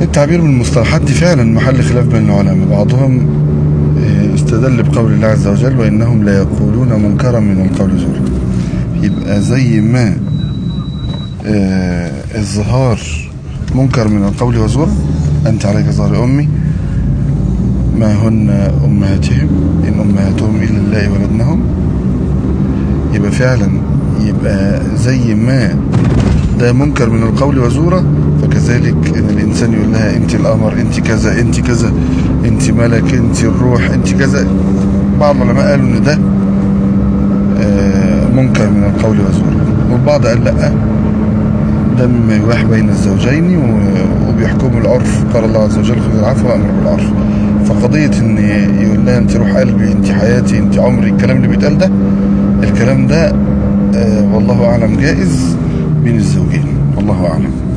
التعبير بالمصطلحات دي فعلا محل خلاف بين العلماء بعضهم آه، استدل بقول الله عز وجل وإنهم لا يقولون منكرا من القول زورا يبقى زي ما آه، الظهار منكر من القول وزور أنت عليك ظهر أمي ما هن أمهاتهم إن أمهاتهم إلا الله ولدنهم يبقى فعلا يبقى زي ما ده منكر من القول وزورة فكذلك ان الانسان يقول لها انت الامر انت كذا انت كذا انت ملك انت الروح انت كذا بعض العلماء قالوا ان ده آه، منكر من القول وزورة والبعض قال لا ده مما يباح بين الزوجين و- وبيحكموا العرف قال الله عز وجل خذ العفو وامر بالعرف فقضية ان يقول لها انت روح قلبي انت حياتي انت عمري الكلام اللي بيتقال ده الكلام ده آه، والله اعلم جائز بين الزوجين والله اعلم